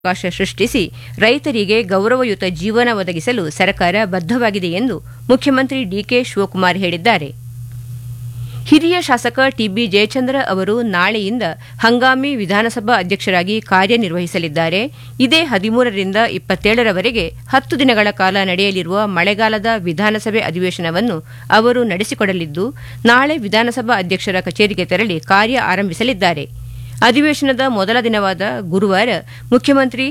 ಅವಕಾಶ ಸೃಷ್ಟಿಸಿ ರೈತರಿಗೆ ಗೌರವಯುತ ಜೀವನ ಒದಗಿಸಲು ಸರ್ಕಾರ ಬದ್ಧವಾಗಿದೆ ಎಂದು ಮುಖ್ಯಮಂತ್ರಿ ಡಿಕೆ ಶಿವಕುಮಾರ್ ಹೇಳಿದ್ದಾರೆ ಹಿರಿಯ ಶಾಸಕ ಟಿಬಿ ಜಯಚಂದ್ರ ಅವರು ನಾಳೆಯಿಂದ ಹಂಗಾಮಿ ವಿಧಾನಸಭಾ ಅಧ್ಯಕ್ಷರಾಗಿ ಕಾರ್ಯನಿರ್ವಹಿಸಲಿದ್ದಾರೆ ಇದೇ ಹದಿಮೂರರಿಂದ ಇಪ್ಪತ್ತೇಳರವರೆಗೆ ಹತ್ತು ದಿನಗಳ ಕಾಲ ನಡೆಯಲಿರುವ ಮಳೆಗಾಲದ ವಿಧಾನಸಭೆ ಅಧಿವೇಶನವನ್ನು ಅವರು ನಡೆಸಿಕೊಡಲಿದ್ದು ನಾಳೆ ವಿಧಾನಸಭಾ ಅಧ್ಯಕ್ಷರ ಕಚೇರಿಗೆ ತೆರಳಿ ಕಾರ್ಯ ಆರಂಭಿಸಲಿದ್ದಾರೆ ಅಧಿವೇಶನದ ಮೊದಲ ದಿನವಾದ ಗುರುವಾರ ಮುಖ್ಯಮಂತ್ರಿ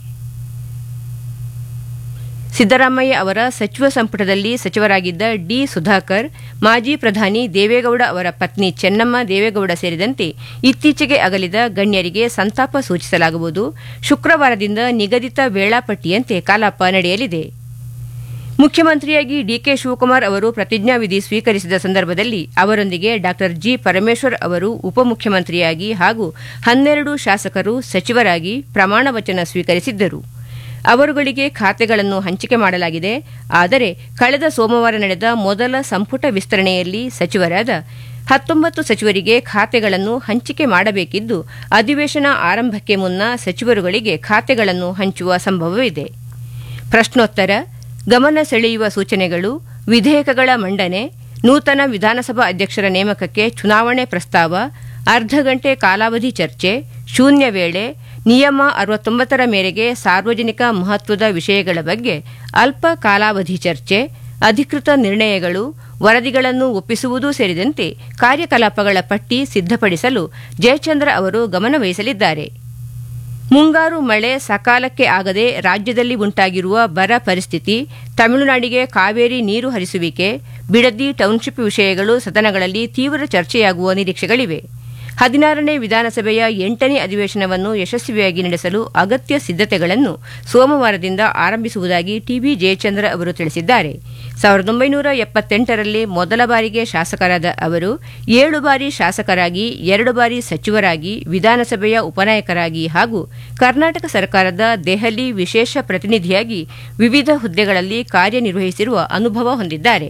ಸಿದ್ದರಾಮಯ್ಯ ಅವರ ಸಚಿವ ಸಂಪುಟದಲ್ಲಿ ಸಚಿವರಾಗಿದ್ದ ಡಿ ಸುಧಾಕರ್ ಮಾಜಿ ಪ್ರಧಾನಿ ದೇವೇಗೌಡ ಅವರ ಪತ್ನಿ ಚೆನ್ನಮ್ಮ ದೇವೇಗೌಡ ಸೇರಿದಂತೆ ಇತ್ತೀಚೆಗೆ ಅಗಲಿದ ಗಣ್ಯರಿಗೆ ಸಂತಾಪ ಸೂಚಿಸಲಾಗುವುದು ಶುಕ್ರವಾರದಿಂದ ನಿಗದಿತ ವೇಳಾಪಟ್ಟಿಯಂತೆ ಕಲಾಪ ನಡೆಯಲಿದೆ ಮುಖ್ಯಮಂತ್ರಿಯಾಗಿ ಡಿಕೆ ಶಿವಕುಮಾರ್ ಅವರು ಪ್ರತಿಜ್ಞಾವಿಧಿ ಸ್ವೀಕರಿಸಿದ ಸಂದರ್ಭದಲ್ಲಿ ಅವರೊಂದಿಗೆ ಡಾ ಜಿ ಪರಮೇಶ್ವರ್ ಅವರು ಉಪಮುಖ್ಯಮಂತ್ರಿಯಾಗಿ ಹಾಗೂ ಹನ್ನೆರಡು ಶಾಸಕರು ಸಚಿವರಾಗಿ ಪ್ರಮಾಣ ವಚನ ಸ್ವೀಕರಿಸಿದ್ದರು ಅವರುಗಳಿಗೆ ಖಾತೆಗಳನ್ನು ಹಂಚಿಕೆ ಮಾಡಲಾಗಿದೆ ಆದರೆ ಕಳೆದ ಸೋಮವಾರ ನಡೆದ ಮೊದಲ ಸಂಪುಟ ವಿಸ್ತರಣೆಯಲ್ಲಿ ಸಚಿವರಾದ ಹತ್ತೊಂಬತ್ತು ಸಚಿವರಿಗೆ ಖಾತೆಗಳನ್ನು ಹಂಚಿಕೆ ಮಾಡಬೇಕಿದ್ದು ಅಧಿವೇಶನ ಆರಂಭಕ್ಕೆ ಮುನ್ನ ಸಚಿವರುಗಳಿಗೆ ಖಾತೆಗಳನ್ನು ಹಂಚುವ ಸಂಭವವಿದೆ ಪ್ರಶ್ನೋತ್ತರ ಗಮನ ಸೆಳೆಯುವ ಸೂಚನೆಗಳು ವಿಧೇಯಕಗಳ ಮಂಡನೆ ನೂತನ ವಿಧಾನಸಭಾ ಅಧ್ಯಕ್ಷರ ನೇಮಕಕ್ಕೆ ಚುನಾವಣೆ ಪ್ರಸ್ತಾವ ಅರ್ಧ ಗಂಟೆ ಕಾಲಾವಧಿ ಚರ್ಚೆ ಶೂನ್ಯ ವೇಳೆ ನಿಯಮ ಅರವತ್ತೊಂಬತ್ತರ ಮೇರೆಗೆ ಸಾರ್ವಜನಿಕ ಮಹತ್ವದ ವಿಷಯಗಳ ಬಗ್ಗೆ ಅಲ್ಪ ಕಾಲಾವಧಿ ಚರ್ಚೆ ಅಧಿಕೃತ ನಿರ್ಣಯಗಳು ವರದಿಗಳನ್ನು ಒಪ್ಪಿಸುವುದೂ ಸೇರಿದಂತೆ ಕಾರ್ಯಕಲಾಪಗಳ ಪಟ್ಟಿ ಸಿದ್ಧಪಡಿಸಲು ಜಯಚಂದ್ರ ಅವರು ಗಮನವಹಿಸಲಿದ್ದಾರೆ ಮುಂಗಾರು ಮಳೆ ಸಕಾಲಕ್ಕೆ ಆಗದೆ ರಾಜ್ಯದಲ್ಲಿ ಉಂಟಾಗಿರುವ ಬರ ಪರಿಸ್ಥಿತಿ ತಮಿಳುನಾಡಿಗೆ ಕಾವೇರಿ ನೀರು ಹರಿಸುವಿಕೆ ಬಿಡದಿ ಟೌನ್ಶಿಪ್ ವಿಷಯಗಳು ಸದನಗಳಲ್ಲಿ ತೀವ್ರ ಚರ್ಚೆಯಾಗುವ ನಿರೀಕ್ಷೆಗಳಿವೆ ಹದಿನಾರನೇ ವಿಧಾನಸಭೆಯ ಎಂಟನೇ ಅಧಿವೇಶನವನ್ನು ಯಶಸ್ವಿಯಾಗಿ ನಡೆಸಲು ಅಗತ್ಯ ಸಿದ್ದತೆಗಳನ್ನು ಸೋಮವಾರದಿಂದ ಆರಂಭಿಸುವುದಾಗಿ ಟಿಬಿ ಜಯಚಂದ್ರ ಅವರು ತಿಳಿಸಿದ್ದಾರೆ ಸಾವಿರದ ಒಂಬೈನೂರ ಎಪ್ಪತ್ತೆಂಟರಲ್ಲಿ ಮೊದಲ ಬಾರಿಗೆ ಶಾಸಕರಾದ ಅವರು ಏಳು ಬಾರಿ ಶಾಸಕರಾಗಿ ಎರಡು ಬಾರಿ ಸಚಿವರಾಗಿ ವಿಧಾನಸಭೆಯ ಉಪನಾಯಕರಾಗಿ ಹಾಗೂ ಕರ್ನಾಟಕ ಸರ್ಕಾರದ ದೆಹಲಿ ವಿಶೇಷ ಪ್ರತಿನಿಧಿಯಾಗಿ ವಿವಿಧ ಹುದ್ದೆಗಳಲ್ಲಿ ಕಾರ್ಯನಿರ್ವಹಿಸಿರುವ ಅನುಭವ ಹೊಂದಿದ್ದಾರೆ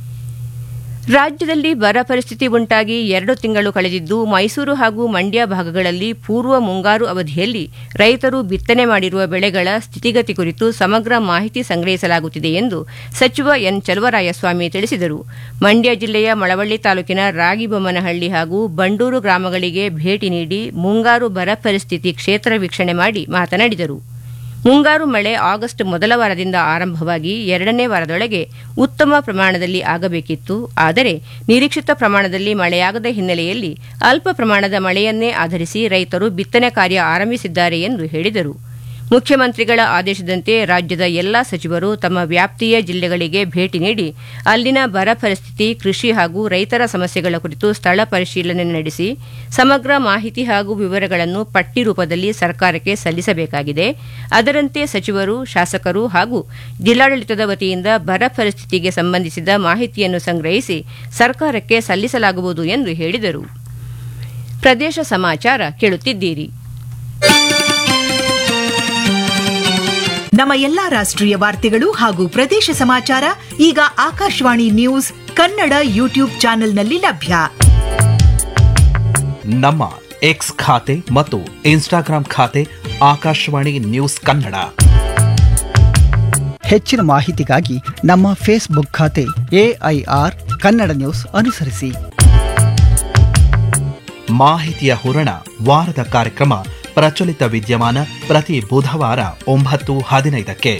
ರಾಜ್ಯದಲ್ಲಿ ಬರ ಪರಿಸ್ಥಿತಿ ಉಂಟಾಗಿ ಎರಡು ತಿಂಗಳು ಕಳೆದಿದ್ದು ಮೈಸೂರು ಹಾಗೂ ಮಂಡ್ಯ ಭಾಗಗಳಲ್ಲಿ ಪೂರ್ವ ಮುಂಗಾರು ಅವಧಿಯಲ್ಲಿ ರೈತರು ಬಿತ್ತನೆ ಮಾಡಿರುವ ಬೆಳೆಗಳ ಸ್ಥಿತಿಗತಿ ಕುರಿತು ಸಮಗ್ರ ಮಾಹಿತಿ ಸಂಗ್ರಹಿಸಲಾಗುತ್ತಿದೆ ಎಂದು ಸಚಿವ ಎನ್ ಚಲುವರಾಯಸ್ವಾಮಿ ತಿಳಿಸಿದರು ಮಂಡ್ಯ ಜಿಲ್ಲೆಯ ಮಳವಳ್ಳಿ ತಾಲೂಕಿನ ರಾಗಿಬೊಮ್ಮನಹಳ್ಳಿ ಹಾಗೂ ಬಂಡೂರು ಗ್ರಾಮಗಳಿಗೆ ಭೇಟಿ ನೀಡಿ ಮುಂಗಾರು ಬರ ಪರಿಸ್ಥಿತಿ ಕ್ಷೇತ್ರ ವೀಕ್ಷಣೆ ಮಾಡಿ ಮಾತನಾಡಿದರು ಮುಂಗಾರು ಮಳೆ ಆಗಸ್ಟ್ ಮೊದಲ ವಾರದಿಂದ ಆರಂಭವಾಗಿ ಎರಡನೇ ವಾರದೊಳಗೆ ಉತ್ತಮ ಪ್ರಮಾಣದಲ್ಲಿ ಆಗಬೇಕಿತ್ತು ಆದರೆ ನಿರೀಕ್ಷಿತ ಪ್ರಮಾಣದಲ್ಲಿ ಮಳೆಯಾಗದ ಹಿನ್ನೆಲೆಯಲ್ಲಿ ಅಲ್ಪ ಪ್ರಮಾಣದ ಮಳೆಯನ್ನೇ ಆಧರಿಸಿ ರೈತರು ಬಿತ್ತನೆ ಕಾರ್ಯ ಆರಂಭಿಸಿದ್ದಾರೆ ಎಂದು ಹೇಳಿದರು ಮುಖ್ಯಮಂತ್ರಿಗಳ ಆದೇಶದಂತೆ ರಾಜ್ಯದ ಎಲ್ಲಾ ಸಚಿವರು ತಮ್ಮ ವ್ಯಾಪ್ತಿಯ ಜಿಲ್ಲೆಗಳಿಗೆ ಭೇಟಿ ನೀಡಿ ಅಲ್ಲಿನ ಬರ ಪರಿಸ್ಥಿತಿ ಕೃಷಿ ಹಾಗೂ ರೈತರ ಸಮಸ್ಯೆಗಳ ಕುರಿತು ಸ್ಥಳ ಪರಿಶೀಲನೆ ನಡೆಸಿ ಸಮಗ್ರ ಮಾಹಿತಿ ಹಾಗೂ ವಿವರಗಳನ್ನು ಪಟ್ಟಿ ರೂಪದಲ್ಲಿ ಸರ್ಕಾರಕ್ಕೆ ಸಲ್ಲಿಸಬೇಕಾಗಿದೆ ಅದರಂತೆ ಸಚಿವರು ಶಾಸಕರು ಹಾಗೂ ಜಿಲ್ಲಾಡಳಿತದ ವತಿಯಿಂದ ಬರ ಪರಿಸ್ಥಿತಿಗೆ ಸಂಬಂಧಿಸಿದ ಮಾಹಿತಿಯನ್ನು ಸಂಗ್ರಹಿಸಿ ಸರ್ಕಾರಕ್ಕೆ ಸಲ್ಲಿಸಲಾಗುವುದು ಎಂದು ಹೇಳಿದರು ಪ್ರದೇಶ ಸಮಾಚಾರ ಕೇಳುತ್ತಿದ್ದೀರಿ ನಮ್ಮ ಎಲ್ಲಾ ರಾಷ್ಟ್ರೀಯ ವಾರ್ತೆಗಳು ಹಾಗೂ ಪ್ರದೇಶ ಸಮಾಚಾರ ಈಗ ಆಕಾಶವಾಣಿ ನ್ಯೂಸ್ ಕನ್ನಡ ಯೂಟ್ಯೂಬ್ ಚಾನೆಲ್ನಲ್ಲಿ ಲಭ್ಯ ನಮ್ಮ ಎಕ್ಸ್ ಖಾತೆ ಮತ್ತು ಇನ್ಸ್ಟಾಗ್ರಾಂ ಖಾತೆ ಆಕಾಶವಾಣಿ ನ್ಯೂಸ್ ಕನ್ನಡ ಹೆಚ್ಚಿನ ಮಾಹಿತಿಗಾಗಿ ನಮ್ಮ ಫೇಸ್ಬುಕ್ ಖಾತೆ ಎಐಆರ್ ಕನ್ನಡ ನ್ಯೂಸ್ ಅನುಸರಿಸಿ ಮಾಹಿತಿಯ ಹೂರಣ ವಾರದ ಕಾರ್ಯಕ್ರಮ ಪ್ರಚಲಿತ ವಿದ್ಯಮಾನ ಪ್ರತಿ ಬುಧವಾರ ಒಂಬತ್ತು ಹದಿನೈದಕ್ಕೆ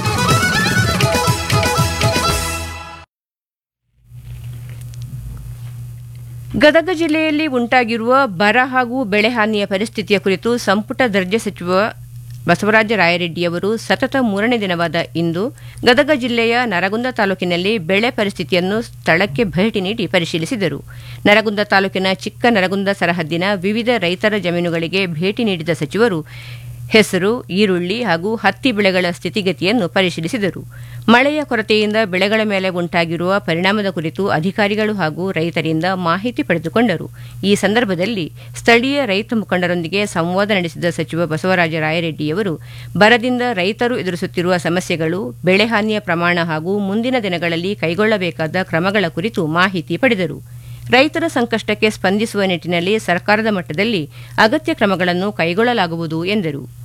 ಗದಗ ಜಿಲ್ಲೆಯಲ್ಲಿ ಉಂಟಾಗಿರುವ ಬರ ಹಾಗೂ ಬೆಳೆ ಹಾನಿಯ ಪರಿಸ್ಥಿತಿಯ ಕುರಿತು ಸಂಪುಟ ದರ್ಜೆ ಸಚಿವ ಬಸವರಾಜ ರಾಯರೆಡ್ಡಿಯವರು ಸತತ ಮೂರನೇ ದಿನವಾದ ಇಂದು ಗದಗ ಜಿಲ್ಲೆಯ ನರಗುಂದ ತಾಲೂಕಿನಲ್ಲಿ ಬೆಳೆ ಪರಿಸ್ಥಿತಿಯನ್ನು ಸ್ಥಳಕ್ಕೆ ಭೇಟಿ ನೀಡಿ ಪರಿಶೀಲಿಸಿದರು ನರಗುಂದ ತಾಲೂಕಿನ ಚಿಕ್ಕ ನರಗುಂದ ಸರಹದ್ದಿನ ವಿವಿಧ ರೈತರ ಜಮೀನುಗಳಿಗೆ ಭೇಟಿ ನೀಡಿದ ಸಚಿವರು ಹೆಸರು ಈರುಳ್ಳಿ ಹಾಗೂ ಹತ್ತಿ ಬೆಳೆಗಳ ಸ್ಥಿತಿಗತಿಯನ್ನು ಪರಿಶೀಲಿಸಿದರು ಮಳೆಯ ಕೊರತೆಯಿಂದ ಬೆಳೆಗಳ ಮೇಲೆ ಉಂಟಾಗಿರುವ ಪರಿಣಾಮದ ಕುರಿತು ಅಧಿಕಾರಿಗಳು ಹಾಗೂ ರೈತರಿಂದ ಮಾಹಿತಿ ಪಡೆದುಕೊಂಡರು ಈ ಸಂದರ್ಭದಲ್ಲಿ ಸ್ಥಳೀಯ ರೈತ ಮುಖಂಡರೊಂದಿಗೆ ಸಂವಾದ ನಡೆಸಿದ ಸಚಿವ ಬಸವರಾಜ ರಾಯರೆಡ್ಡಿಯವರು ಬರದಿಂದ ರೈತರು ಎದುರಿಸುತ್ತಿರುವ ಸಮಸ್ಯೆಗಳು ಬೆಳೆ ಹಾನಿಯ ಪ್ರಮಾಣ ಹಾಗೂ ಮುಂದಿನ ದಿನಗಳಲ್ಲಿ ಕೈಗೊಳ್ಳಬೇಕಾದ ಕ್ರಮಗಳ ಕುರಿತು ಮಾಹಿತಿ ಪಡೆದರು ರೈತರ ಸಂಕಷ್ಟಕ್ಕೆ ಸ್ಪಂದಿಸುವ ನಿಟ್ಟಿನಲ್ಲಿ ಸರ್ಕಾರದ ಮಟ್ಟದಲ್ಲಿ ಅಗತ್ಯ ಕ್ರಮಗಳನ್ನು ಕೈಗೊಳ್ಳಲಾಗುವುದು ಎಂದರು